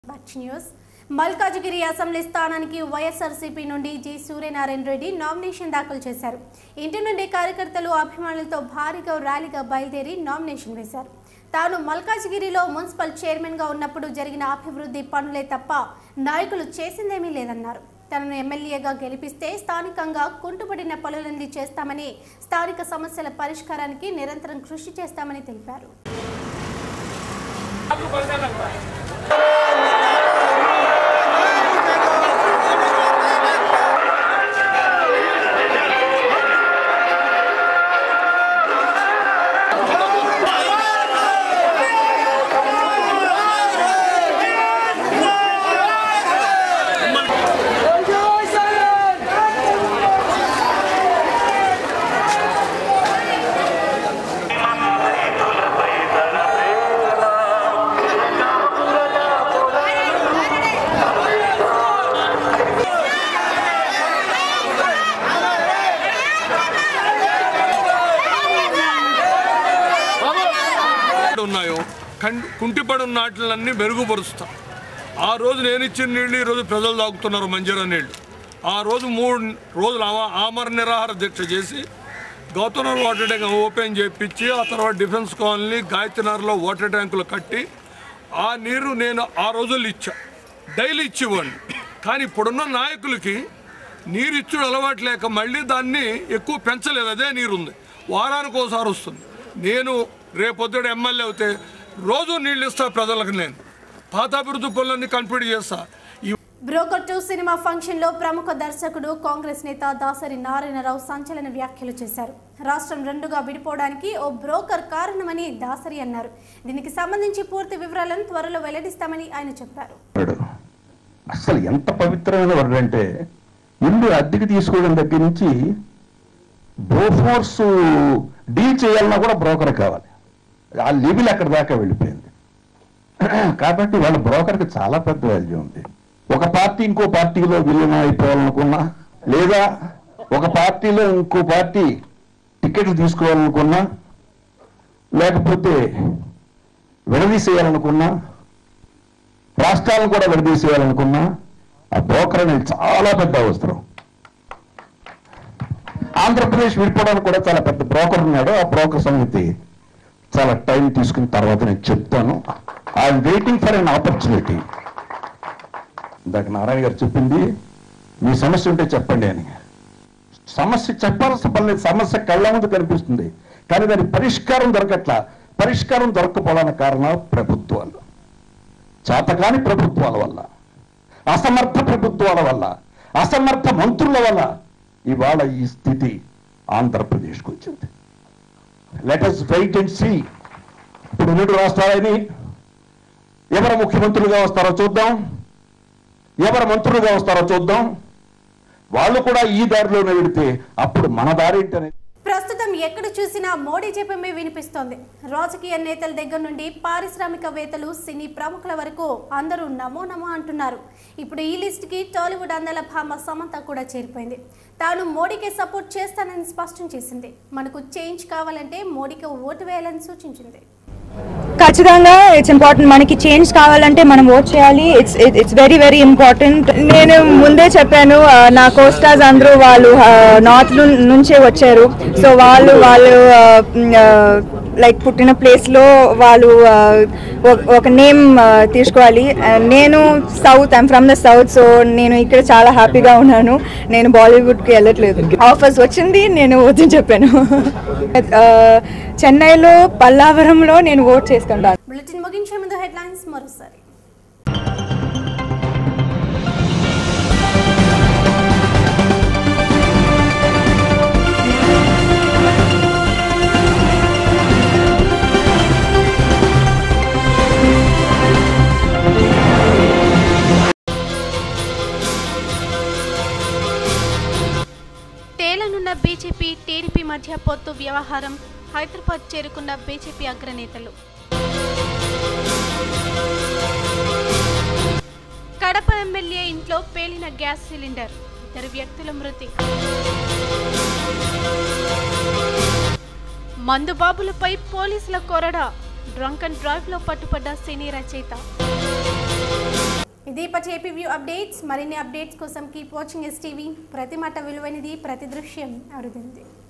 watch news Malkajgiri assembly స్థానానికి వైఎస్ఆర్సీపీ నుండి G Suryanarayana Reddy nomination దాఖలు చేశారు ఇంటి నుండి కార్యకర్తలు అభిమానులతో భారీగా ర్యాలీగా బయలుదేరి నామినేషన్ వేశారు తాను మల్కాజిగిరిలో మున్సిపల్ చైర్మన్గా ఉన్నప్పుడు జరిగిన అభివృద్ధి పనులే తప్ప నాయకులు చేసిందేమీ లేదన్నారు తనను ఎమ్మెల్యేగా గెలిపిస్తే స్థానికంగా కుంటుపడిన పనులన్నీ చేస్తామని స్థానిక సమస్యల పరిష్కారానికి నిరంతరం కృషి చేస్తామని తెలిపారు ఉన్నాయో కం- కుంటిపడి ఉన్న వాటిలన్నీ మెరుగుపరుస్తాం ఆ రోజు నేను ఇచ్చిన నీళ్ళు ఈ రోజు ప్రజలు తాగుతున్నారు మంజీరా నీళ్లు ఆ రోజు మూడు రోజులు ఆమ- ఆమర నిరాహార దీక్ష చేసి గౌతమర్ వాటర్ ట్యాంక్ ఓపెన్ చేయించి ఆ తర్వాత డిఫెన్స్ కాలనీ గాయత్రినగర్లో వాటర్ ట్యాంకులు కట్టి ఆ నీరు నేను ఆ రోజుల్లో ఇచ్చా డైలీ ఇచ్చేవాడిని కానీ ఇప్పుడున్న నాయకులకి నీరు ఇచ్చుడు అలవాటు లేక మళ్ళీ దాన్ని ఎక్కువ పెంచలేదు అదే నీరు ఉంది వారానికి ఒకసారి వస్తుంది నేను రేపొద్దుడు ఎమ్మెల్యే అవుతే రోజు నీళ్ళు ఇస్తా ప్రజలకు నేను పాత అభివృద్ధి పనులన్నీ కంప్లీట్ చేస్తా ఈ బ్రోకర్ టూ సినిమా ఫంక్షన్ లో ప్రముఖ దర్శకుడు కాంగ్రెస్ నేత దాసరి నారాయణరావు సంచలన వ్యాఖ్యలు చేశారు రాష్ట్రం రెండుగా విడిపోవడానికి ఓ బ్రోకర్ కారణమని దాసరి అన్నారు దీనికి సంబంధించి పూర్తి వివరాలను త్వరలో వెల్లడిస్తామని ఆయన చెప్పారు వాడు అసలు ఎంత పవిత్రమైన వాడు అంటే ఇల్లు అద్దెకి తీసుకోవడం దగ్గర నుంచి బోఫోర్స్ డీల్ చేయాలన్నా కూడా బ్రోకర్ కావాలి ఆ లెవెల్ అక్కడ దాకా వెళ్ళిపోయింది కాబట్టి వాళ్ళ బ్రోకర్కి చాలా పెద్ద వాల్యూ ఉంది ఒక పార్టీ ఇంకో పార్టీలో విలీనం అయిపోవాలనుకున్నా లేదా ఒక పార్టీలో ఇంకో పార్టీ టికెట్లు తీసుకోవాలనుకున్నా లేకపోతే విడదీసేయాలనుకున్నా రాష్ట్రాలను కూడా విడదీసేయాలనుకున్నా ఆ బ్రోకర్ అనేది చాలా పెద్ద అవసరం ఆంధ్రప్రదేశ్ విడిపోవడానికి కూడా చాలా పెద్ద బ్రోకర్ ఉన్నాడు ఆ బ్రోకర్ సంగతి చాలా టైం తీసుకున్న తర్వాత నేను చెప్తాను I'm waiting for an opportunity ఇందాక నారాయణ గారు చెప్పింది మీ సమస్య ఉంటే చెప్పండి అని సమస్య చెప్పాల్సిన పని లేదు సమస్య కళ్ళ ముందు కనిపిస్తుంది కానీ దాని పరిష్కారం దొరకట్లా పరిష్కారం దొరకపోవడానికి కారణం ప్రభుత్వాలు చేతకాని ప్రభుత్వాల వల్ల అసమర్థ ప్రభుత్వాల వల్ల అసమర్థ మంత్రుల వల్ల ఇవాళ ఈ స్థితి ఆంధ్రప్రదేశ్కి వచ్చింది let us wait and see ఇప్పుడు రెండు రాష్ట్రాలని ఎవరు ముఖ్యమంత్రులుగా వస్తారో చూద్దాం ఎవరు మంత్రులుగా వస్తారో చూద్దాం వాళ్ళు కూడా ఈ దారిలోనే వెళితే అప్పుడు మన దారి ఏంటనేది ప్రస్తుతం ఎక్కడ చూసినా మోడీ జపమే వినిపిస్తోంది రాజకీయ నేతల దగ్గర నుండి పారిశ్రామికవేత్తలు సినీ ప్రముఖుల వరకు అందరూ నమో నమో అంటున్నారు ఇప్పుడు ఈ లిస్ట్ కి టాలీవుడ్ అందల భామ సమంత కూడా చేరిపోయింది తాను మోడీకి సపోర్ట్ చేస్తానని స్పష్టం చేసింది మనకు చేంజ్ కావాలంటే మోడీకి ఓటు వేయాలని సూచించింది ఖచ్చితంగా ఇట్స్ ఇంపార్టెంట్ మనకి చేంజ్ కావాలంటే మనం ఓట్ చేయాలి it's it's very very important నేను ముందే చెప్పాను ఆ, నా కోస్టార్స్ అందరూ వాళ్ళు నార్త్ నుంచే వచ్చారు సో వాళ్ళు వాళ్ళు లైక్ పుట్టిన ప్లేస్లో వాళ్ళు ఆ, ఒక- ఒక నేమ్ తీసుకోవాలి And నేను south I'm from the south so నేను ఇక్కడ చాలా హ్యాపీగా ఉన్నాను నేను బాలీవుడ్కి వెళ్ళట్లేదు ఆఫర్స్ వచ్చింది నేను వద్దని చెప్పాను ఆ, చెన్నైలో పల్లావరంలో నేను ఓట్ చేసుకుంటాను బులెటిన్ ముగించే ముందు హెడ్లైన్స్ మరోసారి తేలనున్న బీజేపీ టీడీపీ మధ్య పొత్తు వ్యవహారం హైదరాబాద్ చేరుకున్న బీజేపీ అగ్రనేతలు కడప ఎమ్మెల్యే ఇంట్లో పేలిన గ్యాస్ సిలిండర్ ఇద్దరు వ్యక్తుల మృతి మందుబాబులపై పోలీసుల కొరడా డ్రంక్ అండ్ డ్రైవ్ లో పట్టుపడ్డ సినీ రచయిత ఇప్పటి ఏపీ వ్యూ అప్డేట్స్ మరిన్ని అప్డేట్స్ కోసం కీప్ వాచింగ్ ఎస్ టీవీ ప్రతి మాట విలువైనది ప్రతి దృశ్యం అరుదింది